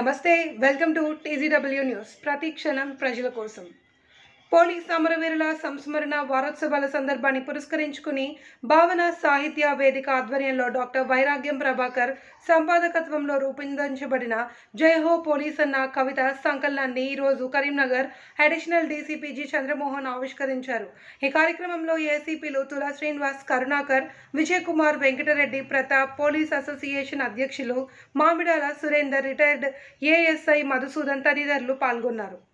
నమస్తే welcome to TGW news ప్రతి క్షణం ప్రజల కోసం పోలీస్ అమరవీరుల సంస్మరణ వారోత్సవాల సందర్భాన్ని పురస్కరించుకుని భావన సాహిత్య వేదిక ఆధ్వర్యంలో డాక్టర్ వైరాగ్యం ప్రభాకర్ సంపాదకత్వంలో రూపొందించబడిన జై హో పోలీస్ అన్న కవిత సంకలనాన్ని ఈరోజు Karimnagar additional DCP G Chandramohan ఆవిష్కరించారు ఈ కార్యక్రమంలో ఏసీపీలు తులా శ్రీనివాస్ కరుణాకర్ విజయ్ కుమార్ వెంకటరెడ్డి ప్రతాప్ పోలీస్ అసోసియేషన్ అధ్యక్షులు మామిడాల సురేందర్ రిటైర్డ్ ఏఎస్ఐ మధుసూదన్ తదితరులు పాల్గొన్నారు